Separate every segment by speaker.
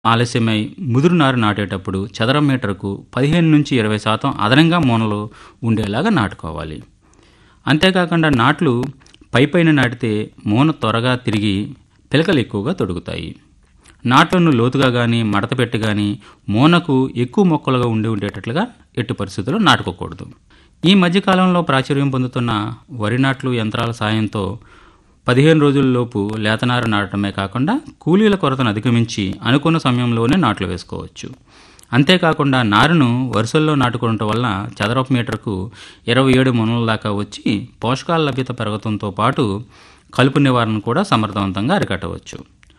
Speaker 1: ఆలస్యమై ముదురు నారు నాటేటప్పుడు చదరం మీటరుకు పదిహేను నుంచి ఇరవై శాతం అదనంగా మూనలు ఉండేలాగా నాటుకోవాలి అంతేకాకుండా నాట్లు పైపైన నాటితే మూన త్వరగా తిరిగి పిలకలు ఎక్కువగా తొడుగుతాయి నాట్లను లోతుగా కానీ మడత పెట్టి కానీ మూనకు ఎక్కువ మొక్కలుగా ఉండి ఉండేటట్లుగా ఎట్టి పరిస్థితుల్లో నాటుకోకూడదు ఈ మధ్యకాలంలో ప్రాచుర్యం పొందుతున్న వరి నాట్లు యంత్రాల సాయంతో పదిహేను రోజుల్లోపు లేతనారు నాటడమే కాకుండా కూలీల కొరతను అధిగమించి అనుకున్న సమయంలోనే నాట్లు వేసుకోవచ్చు అంతేకాకుండా నారును వరుసల్లో నాటుకోవడం వల్ల చదరపు మీటర్కు ఇరవై ఏడు మునల దాకా వచ్చి పోషకాల లభ్యత పెరగడంతో పాటు కలుపు నివారణ కూడా సమర్థవంతంగా అరికట్టవచ్చు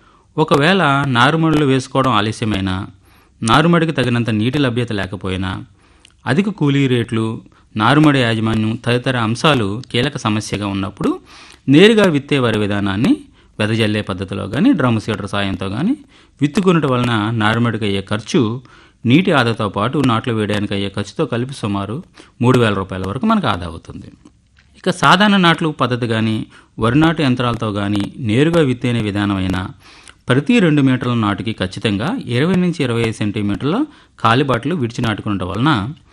Speaker 1: ఒకవేళ నారుమడులు వేసుకోవడం ఆలస్యమైనా నారుమడికి తగినంత నీటి లభ్యత లేకపోయినా అధిక కూలీ రేట్లు నారుమడి యాజమాన్యం తదితర అంశాలు కీలక సమస్యగా ఉన్నప్పుడు నేరుగా విత్తే వరి విధానాన్ని వెదజల్లే పద్ధతిలో కానీ డ్రమ్ సీడర్ సాయంతో కానీ విత్తుకునటం వలన నారుమడికి అయ్యే ఖర్చు నీటి ఆదాతో పాటు నాట్లు వేయడానికి అయ్యే ఖర్చుతో కలిపి సుమారు మూడు వేల రూపాయల వరకు మనకు ఆదా అవుతుంది ఇక సాధారణ నాట్లు పద్ధతి కానీ వరి నాటు యంత్రాలతో కానీ నేరుగా విత్తేనే విధానమైన ప్రతి రెండు మీటర్ల నాటుకి ఖచ్చితంగా ఇరవై నుంచి ఇరవై ఐదు సెంటీమీటర్ల కాలిబాట్లు విడిచి నాటుకునడం వలన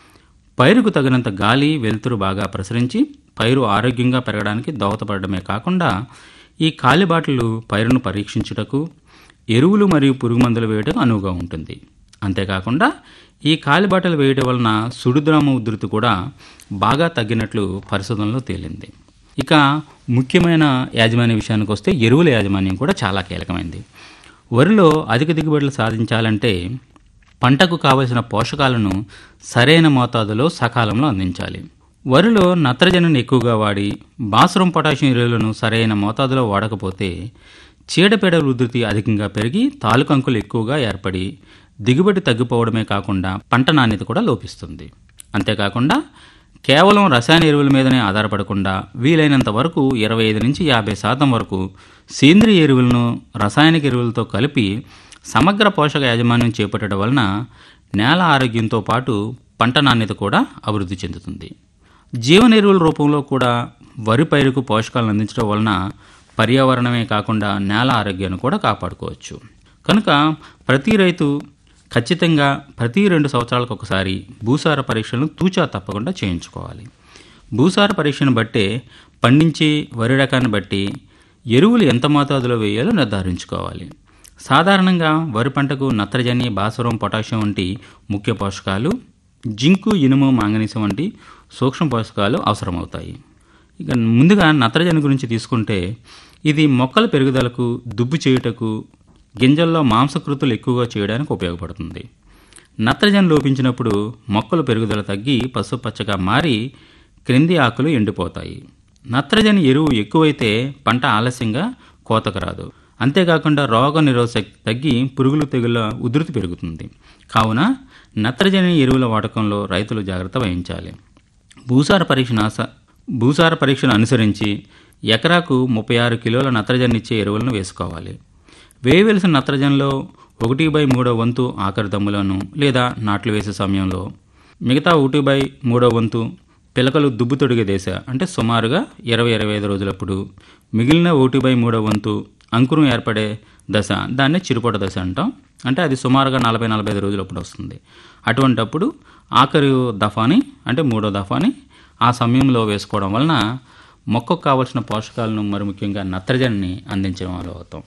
Speaker 1: పైరుకు తగినంత గాలి వెలుతురు బాగా ప్రసరించి పైరు ఆరోగ్యంగా పెరగడానికి దోహదపడమే కాకుండా ఈ కాలిబాటలు పైరును పరీక్షించుటకు ఎరువులు మరియు పురుగు మందులు వేయటం అనువుగా ఉంటుంది అంతేకాకుండా ఈ కాలిబాటలు వేయటం వలన సుడిద్రామ ఉధృతి కూడా బాగా తగ్గినట్లు పరిశోధనలో తేలింది ఇక ముఖ్యమైన యాజమాన్య విషయానికి వస్తే ఎరువుల యాజమాన్యం కూడా చాలా కీలకమైంది వరిలో అధిక దిగుబడులు సాధించాలంటే పంటకు కావలసిన పోషకాలను సరైన మోతాదులో సకాలంలో అందించాలి వరిలో నత్రజనిని ఎక్కువగా వాడి బాసురం పొటాషియం ఎరువులను సరైన మోతాదులో వాడకపోతే చీడపీడల ఉధృతి అధికంగా పెరిగి తాలుకంకులు ఎక్కువగా ఏర్పడి దిగుబడి తగ్గిపోవడమే కాకుండా పంట నాణ్యత కూడా లోపిస్తుంది అంతేకాకుండా కేవలం రసాయన ఎరువుల మీదనే ఆధారపడకుండా వీలైనంత వరకు ఇరవై ఐదు నుంచి యాభై శాతం వరకు సేంద్రియ ఎరువులను రసాయనిక ఎరువులతో కలిపి సమగ్ర పోషక యాజమాన్యం చేపట్టడం వలన నేల ఆరోగ్యంతో పాటు పంట నాణ్యత కూడా అభివృద్ధి చెందుతుంది జీవన ఎరువుల రూపంలో కూడా వరి పైరుకు పోషకాలను అందించడం వలన పర్యావరణమే కాకుండా నేల ఆరోగ్యాన్ని కూడా కాపాడుకోవచ్చు కనుక ప్రతి రైతు ఖచ్చితంగా ప్రతి రెండు సంవత్సరాలకు ఒకసారి భూసార పరీక్షలను తూచా తప్పకుండా చేయించుకోవాలి భూసార పరీక్షను బట్టే పండించే వరి రకాన్ని బట్టి ఎరువులు ఎంత మోతాదులో వేయాలో నిర్ధారించుకోవాలి సాధారణంగా వరి పంటకు నత్రజని భాస్వరం పొటాషియం వంటి ముఖ్య పోషకాలు జింకు ఇనుము మాంగనీసం వంటి సూక్ష్మ పోషకాలు అవసరమవుతాయి ఇక ముందుగా నత్రజని గురించి తీసుకుంటే ఇది మొక్కల పెరుగుదలకు దుబ్బు చేయుటకు గింజల్లో మాంసకృతులు ఎక్కువగా చేయడానికి ఉపయోగపడుతుంది నత్రజని లోపించినప్పుడు మొక్కల పెరుగుదల తగ్గి పసుపచ్చగా మారి క్రింది ఆకులు ఎండిపోతాయి నత్రజని ఎరువు ఎక్కువైతే పంట ఆలస్యంగా కోతకు రాదు అంతేకాకుండా రోగ నిరోధశక్తి తగ్గి పురుగులు తెగుల ఉధృతి పెరుగుతుంది కావున నత్రజని ఎరువుల వాడకంలో రైతులు జాగ్రత్త వహించాలి భూసార పరీక్షను ఆస- భూసార పరీక్షను అనుసరించి ఎకరాకు ముప్పై ఆరు కిలోల నత్రజని ఇచ్చే ఎరువులను వేసుకోవాలి వేయవలసిన నత్రజనిలో ఒకటి బై మూడో వంతు ఆఖరి దమ్ములను లేదా నాట్లు వేసే సమయంలో మిగతా ఒకటి బై మూడో వంతు పిలకలు దుబ్బు తొడిగే దశ అంటే సుమారుగా ఇరవై ఇరవై ఐదు రోజులప్పుడు మిగిలిన ఒకటి బై మూడో వంతు అంకురం ఏర్పడే దశ దాన్నే చిరుపొట దశ అంటాం అంటే అది సుమారుగా నలభై నలభై ఐదు రోజులప్పుడు వస్తుంది అటువంటప్పుడు ఆఖరి దఫాని అంటే మూడో దఫాని ఆ సమయంలో వేసుకోవడం వలన మొక్కకు కావలసిన పోషకాలను మరి ముఖ్యంగా నత్రజనిని అందించడం వల్ల అవుతాం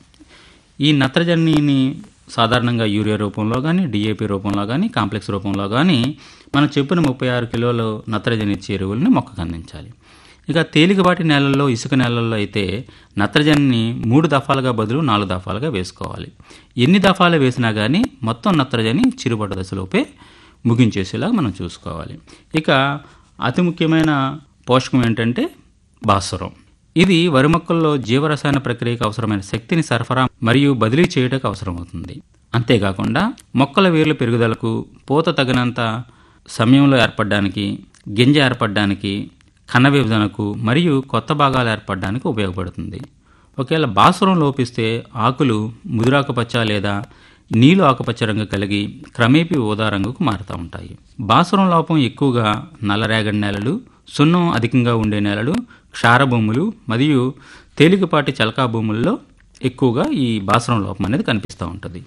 Speaker 1: ఈ నత్రజనిని సాధారణంగా యూరియా రూపంలో కానీ డిఏపి రూపంలో కానీ కాంప్లెక్స్ రూపంలో కానీ మనం చెప్పిన ముప్పై ఆరు కిలోలు నత్రజని ఇచ్చే ఎరువుల్ని మొక్కకు అందించాలి ఇక తేలికపాటి నేలల్లో ఇసుక నేలల్లో అయితే నత్రజనిని మూడు దఫాలుగా బదులు నాలుగు దఫాలుగా వేసుకోవాలి ఎన్ని దఫాలు వేసినా కానీ మొత్తం నత్రజని చిరుబడ్డ దశలోపే ముగించేసేలాగా మనం చూసుకోవాలి ఇక అతి ముఖ్యమైన పోషకం ఏంటంటే భాస్వరం ఇది వరి మొక్కల్లో జీవరసాయన ప్రక్రియకు అవసరమైన శక్తిని సరఫరా మరియు బదిలీ చేయడానికి అవసరమవుతుంది అంతేకాకుండా మొక్కల వేర్ల పెరుగుదలకు పూత తగినంత సమయంలో ఏర్పడడానికి గింజ ఏర్పడడానికి కణ విభజనకు మరియు కొత్త భాగాలు ఏర్పడడానికి ఉపయోగపడుతుంది ఒకవేళ భాస్వరం లోపిస్తే ఆకులు ముదురాకుపచ్చ లేదా నీలు ఆకుపచ్చ రంగు కలిగి క్రమేపీ ఊదా రంగుకు మారుతూ ఉంటాయి భాస్వరం లోపం ఎక్కువగా నల్లరేగడి నేలలు సున్నం అధికంగా ఉండే నేలలు క్షార భూములు మరియు తేలికపాటి చలకా భూముల్లో ఎక్కువగా ఈ భాస్వరం లోపం అనేది కనిపిస్తూ ఉంటుంది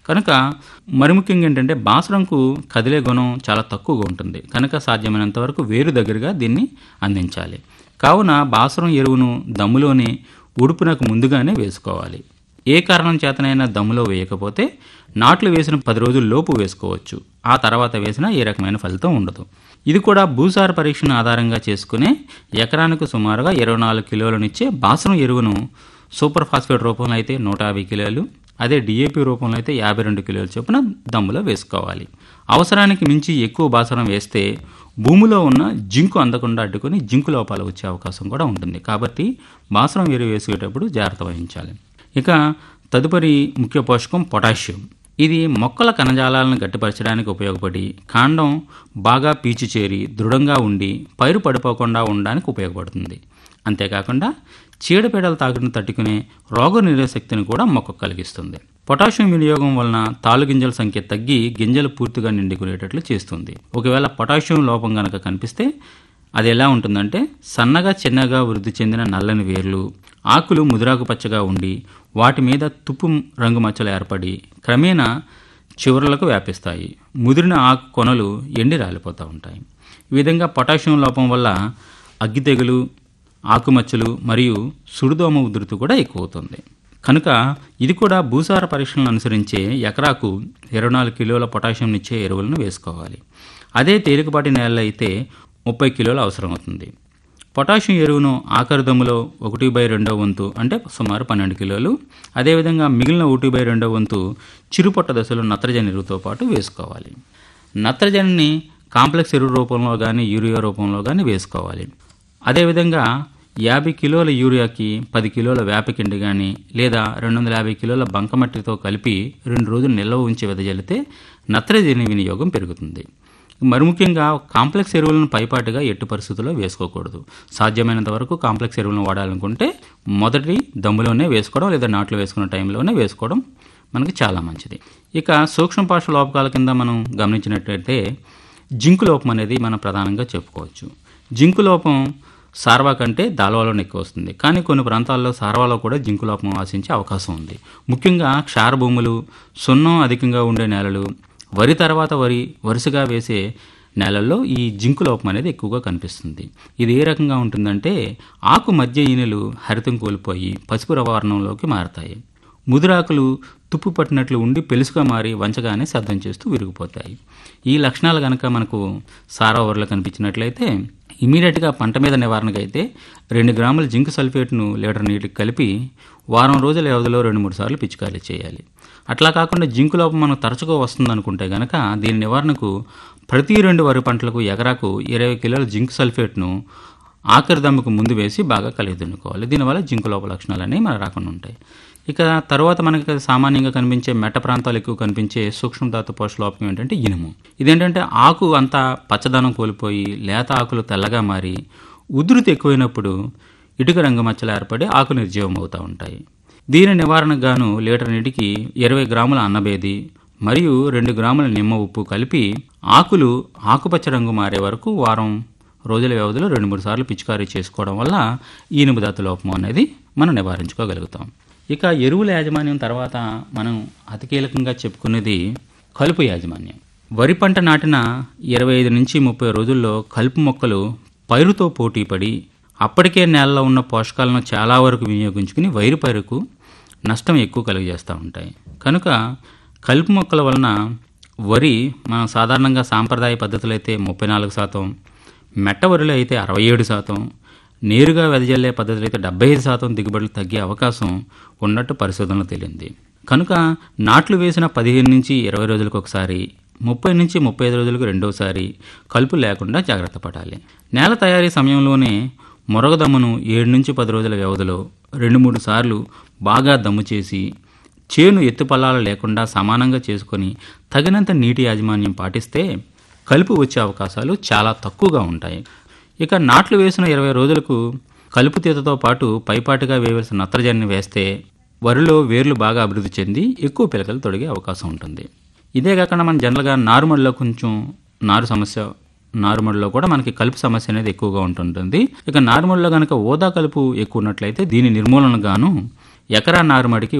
Speaker 1: కనుక మరి ముఖ్యంగా ఏంటంటే బాసరంకు కదిలే గుణం చాలా తక్కువగా ఉంటుంది కనుక సాధ్యమైనంత వరకు వేరు దగ్గరగా దీన్ని అందించాలి కావున బాసరం ఎరువును దమ్ములోనే ఉడుపునకు ముందుగానే వేసుకోవాలి ఏ కారణం చేతనైనా దమ్ములో వేయకపోతే నాట్లు వేసిన పది రోజుల లోపు వేసుకోవచ్చు ఆ తర్వాత వేసినా ఏ రకమైన ఫలితం ఉండదు ఇది కూడా భూసార పరీక్షను ఆధారంగా చేసుకునే ఎకరానికి సుమారుగా ఇరవై నాలుగు కిలోలనిచ్చే బాసరం ఎరువును సూపర్ ఫాస్ఫేట్ రూపంలో అయితే నూట యాభై కిలోలు అదే డిఏపి రూపంలో అయితే యాభై రెండు కిలోల చొప్పున దమ్ములో వేసుకోవాలి అవసరానికి మించి ఎక్కువ బాసరం వేస్తే భూమిలో ఉన్న జింకు అందకుండా అడ్డుకొని జింకు లోపాలు వచ్చే అవకాశం కూడా ఉంటుంది కాబట్టి బాసరం ఎరువు వేసేటప్పుడు జాగ్రత్త వహించాలి ఇక తదుపరి ముఖ్య పోషకం పొటాషియం ఇది మొక్కల కణజాలాలను గట్టిపరచడానికి ఉపయోగపడి కాండం బాగా పీచు చేరి దృఢంగా ఉండి పైరు పడిపోకుండా ఉండడానికి ఉపయోగపడుతుంది అంతేకాకుండా చీడపీడల తాకుడును తట్టుకునే రోగనిరోధక శక్తిని కూడా మొక్కకు కలిగిస్తుంది పొటాషియం వినియోగం వలన తాలు గింజల సంఖ్య తగ్గి గింజలు పూర్తిగా నిండుకునేటట్లు చేస్తుంది ఒకవేళ పొటాషియం లోపం గనక కనిపిస్తే అది ఎలా ఉంటుందంటే సన్నగా చిన్నగా వృద్ధి చెందిన నల్లని వేర్లు ఆకులు ముదురాకు పచ్చగా ఉండి వాటి మీద తుప్పు రంగు మచ్చలు ఏర్పడి క్రమేణా చివరలకు వ్యాపిస్తాయి ముదిరిన ఆకు కొనలు ఎండి రాలిపోతూ ఉంటాయి ఈ విధంగా పొటాషియం లోపం వల్ల అగ్గి తెగులు ఆకుమచ్చలు మరియు సుడిదోమ ఉధృతి కూడా ఎక్కువ అవుతుంది కనుక ఇది కూడా భూసార పరీక్షలను అనుసరించే ఎకరాకు ఇరవై నాలుగు కిలోల పొటాషియం ఇచ్చే ఎరువులను వేసుకోవాలి అదే తేలికపాటి నేలలో అయితే ముప్పై కిలోలు అవసరం అవుతుంది పొటాషియం ఎరువును ఆఖరి దమ్ములో ఒకటి బై రెండో వంతు అంటే సుమారు పన్నెండు కిలోలు అదేవిధంగా మిగిలిన ఒకటి బై రెండో వంతు చిరుపొట్ట దశలో నత్రజని ఎరువుతో పాటు వేసుకోవాలి నత్రజనిని కాంప్లెక్స్ ఎరువు రూపంలో కానీ యూరియా రూపంలో కానీ వేసుకోవాలి అదేవిధంగా యాభై కిలోల యూరియాకి పది కిలోల వేపకిండి కానీ లేదా రెండు వందల యాభై కిలోల బంకమట్టితో కలిపి రెండు రోజులు నిల్వ ఉంచి వెదజల్లితే నత్రజని వినియోగం పెరుగుతుంది మరి ముఖ్యంగా కాంప్లెక్స్ ఎరువులను పైపాటుగా ఎట్టి పరిస్థితుల్లో వేసుకోకూడదు సాధ్యమైనంత వరకు కాంప్లెక్స్ ఎరువులను వాడాలనుకుంటే మొదటి దమ్ములోనే వేసుకోవడం లేదా నాట్లు వేసుకున్న టైంలోనే వేసుకోవడం మనకి చాలా మంచిది ఇక సూక్ష్మ పాష లోపకాల కింద మనం గమనించినట్లయితే జింకు లోపం అనేది మనం ప్రధానంగా చెప్పుకోవచ్చు జింకు లోపం సార్వా కంటే దాల్వాలోనే ఎక్కువ వస్తుంది కానీ కొన్ని ప్రాంతాల్లో సార్వాలో కూడా జింకు లోపం ఆశించే అవకాశం ఉంది ముఖ్యంగా క్షార భూములు సున్నం అధికంగా ఉండే నేలలు వరి తర్వాత వరి వరుసగా వేసే నేలల్లో ఈ జింకు లోపం అనేది ఎక్కువగా కనిపిస్తుంది ఇది ఏ రకంగా ఉంటుందంటే ఆకు మధ్య ఈనెలు హరితం కోల్పోయి పసుపు రవారణంలోకి మారతాయి ముదురాకులు తుప్పు పట్టినట్లు ఉండి పెలుసుగా మారి వంచగానే శబ్దం చేస్తూ విరిగిపోతాయి ఈ లక్షణాలు కనుక మనకు సారా ఊరలో కనిపించినట్లయితే ఇమీడియట్గా పంట మీద నివారణకు అయితే రెండు గ్రాముల జింక్ సల్ఫేట్ను లీటర్ నీటికి కలిపి వారం రోజుల వ్యవధిలో రెండు మూడు సార్లు పిచికారీ చేయాలి అట్లా కాకుండా జింకు లోపం మనకు తరచుగా వస్తుందనుకుంటే గనక దీని నివారణకు ప్రతి రెండు వరి పంటలకు ఎకరాకు ఇరవై కిలోల జింక్ సల్ఫేట్ను ఆఖరి దమ్ముకు ముందు వేసి బాగా కలిగి దున్నుకోవాలి దీనివల్ల జింకు లోప లక్షణాలు అనేవి మన రాకుండా ఉంటాయి ఇక తర్వాత మనకి సామాన్యంగా కనిపించే మెట్ట ప్రాంతాలు ఎక్కువ కనిపించే సూక్ష్మధాతు పోషలోపం ఏంటంటే ఇనుము ఇదేంటంటే ఆకు అంతా పచ్చదనం కోల్పోయి లేత ఆకులు తెల్లగా మారి ఉధృతి ఎక్కువైనప్పుడు ఇటుక రంగు మచ్చలు ఏర్పడి ఆకు నిర్జీవం అవుతూ ఉంటాయి దీని నివారణకు గాను లీటర్ నీటికి ఇరవై గ్రాముల అన్నబేది మరియు రెండు గ్రాముల నిమ్మ ఉప్పు కలిపి ఆకులు ఆకుపచ్చ రంగు మారే వరకు వారం రోజుల వ్యవధిలో రెండు మూడు సార్లు పిచికారీ చేసుకోవడం వల్ల ఈ ఇనుముదాత లోపం అనేది మనం నివారించుకోగలుగుతాం ఇక ఎరువుల యాజమాన్యం తర్వాత మనం అతి కీలకంగా చెప్పుకునేది కలుపు యాజమాన్యం వరి పంట నాటిన ఇరవై ఐదు నుంచి ముప్పై రోజుల్లో కలుపు మొక్కలు పైరుతో పోటీపడి అప్పటికే నేలలో ఉన్న పోషకాలను చాలా వరకు వినియోగించుకుని వైరు పైరుకు నష్టం ఎక్కువ కలిగజేస్తూ ఉంటాయి కనుక కలుపు మొక్కల వలన వరి మనం సాధారణంగా సాంప్రదాయ పద్ధతులు అయితే ముప్పై నాలుగు శాతం మెట్ట వరిలో అయితే అరవై ఏడు శాతం నేరుగా వెదజల్లే పద్ధతులు అయితే డెబ్బై ఐదు శాతం దిగుబడులు తగ్గే అవకాశం ఉన్నట్టు పరిశోధనలు తేలింది కనుక నాట్లు వేసిన పదిహేను నుంచి ఇరవై రోజులకు ఒకసారి ముప్పై నుంచి ముప్పై ఐదు రోజులకు రెండోసారి కలుపు లేకుండా జాగ్రత్త పడాలి నేల తయారీ సమయంలోనే మొరగదమ్మును ఏడు నుంచి పది రోజుల వ్యవధిలో రెండు మూడు సార్లు బాగా దమ్ము చేసి చేను ఎత్తుపల్లాలు లేకుండా సమానంగా చేసుకొని తగినంత నీటి యాజమాన్యం పాటిస్తే కలుపు వచ్చే అవకాశాలు చాలా తక్కువగా ఉంటాయి ఇక నాట్లు వేసిన ఇరవై రోజులకు కలుపు తీతతో పాటు పైపాటుగా వేయవలసిన నత్రజనిని వేస్తే వరిలో వేర్లు బాగా అభివృద్ధి చెంది ఎక్కువ పిలకలు తొడిగే అవకాశం ఉంటుంది ఇదే కాకుండా మన జనరల్గా నారుమడిలో కొంచెం నారు సమస్య నారుమడిలో కూడా మనకి కలుపు సమస్య అనేది ఎక్కువగా ఉంటుంటుంది ఇక నారుమడిలో కనుక ఓదా కలుపు ఎక్కువ ఉన్నట్లయితే దీని నిర్మూలన గాను ఎకరా నారుమడికి